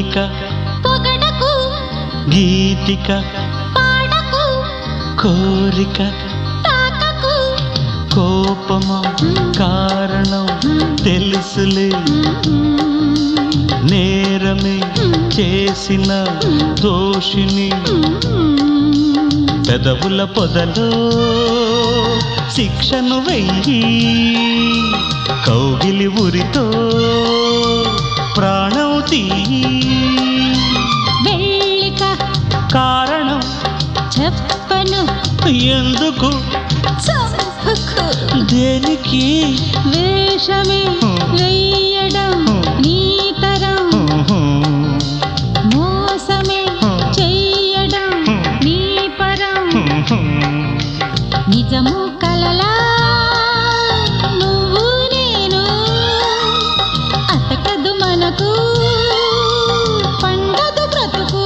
మల్లిక పొగడకు గీతిక పాడకు కోరిక తాకకు కోపము కారణం తెలుసులే నేరమే చేసిన దోషిని పెదవుల పొదలో శిక్షను వెయ్యి కౌగిలి ఉరితో ప్రాణం తీయి వెళ్ళిక కారణం చెప్పను ఎందుకు చంపకు దేనికి వేషమే వెయ్యడం నీ తరం మోసమే చెయ్యడం నీ పరం నిజము కలలా నువ్వు నేను అతకదు మనకు పండదు బ్రతుకు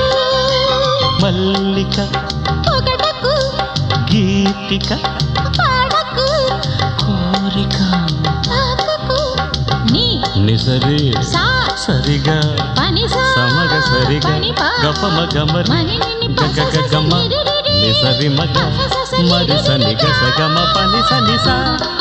మల్లిక పొగడకు గీతిక పాడకు కోరిక తాకకు నీ నిసరి సా సరిగా పని సా సమగ సరిగా పని పా గపమ గమరి మని నిని ప గగ స స గమ ని రి రి రి. నిసరి మగ ప స స ని మరి రి రి సని రి గస గా. గమ పని సని సా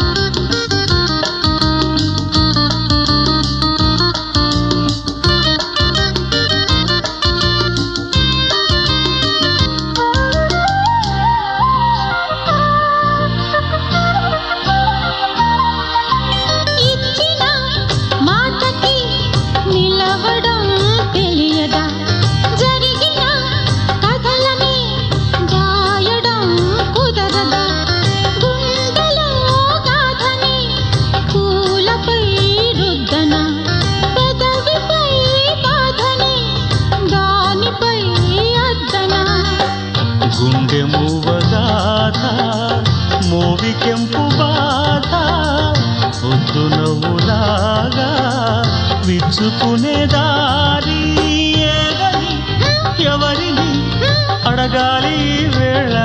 ఇచ్చిన మాటకి నిలవడం తెలియదా జరిగిన కథలని దాయడం కుదరదా గుండెలో గాథని పూలపై రుద్దన పెదవిపై బాధని దానిపై అద్దన గుండె మూవగాథ మోవి కెంపు బాధ పొద్దు నవ్వులాగా విచ్చుకునే దారి ఏదని ఎవరిని అడగాలి ఈ వేళ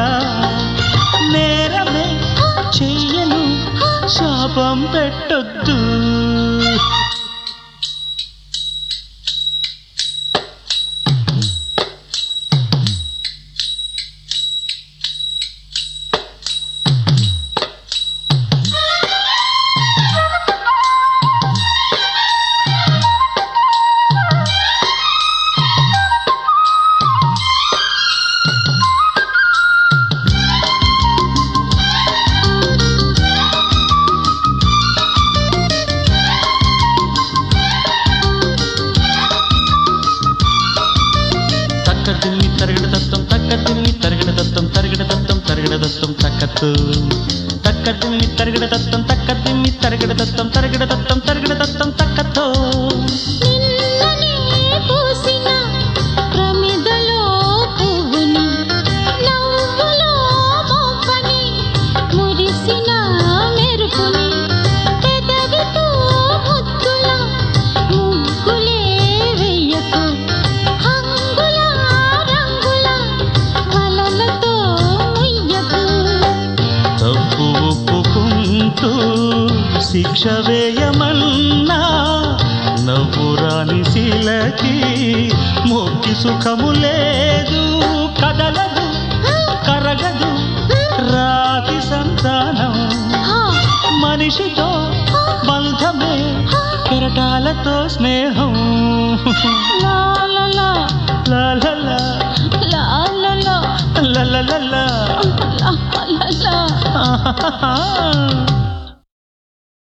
నేరమే చెయ్యను శాపం పెట్టొద్దు తక్క తిమ్మి తరగడ తత్వం తక్క తిమ్మి తరగడ తత్వం తరగడ తత్వం తరగడ తత్వం తక్కత్తు తక్క తిమ్మి తరగడ తత్వం తక్క తిమ్మి తరగడ తత్వం తరగడ తత్వం తరగడ తత్వం తక్కతో నిన్ననే పూసిన ప్రమిదలో పువ్వుని నవ్వులో మొవ్వని మురిసిన మెరుపుని పెదవితో ముద్దుల ముగ్గులే వెయ్యకు హంగుల రంగుల వలలతో ముయ్యకు తప్పు ఒప్పుకుంటూ శిక్ష వేయమన్నా నవ్వురాని శీలకి మొక్కి సుఖము లేదు కదలదు కరగదు రాతి సంతానం హా, మనిషితో బంధమే కెరటాలతో స్నేహం లా లా లా, లా లా లా, లా లా లా, లా లా లా లా. లా లా లా. ఆహాహా.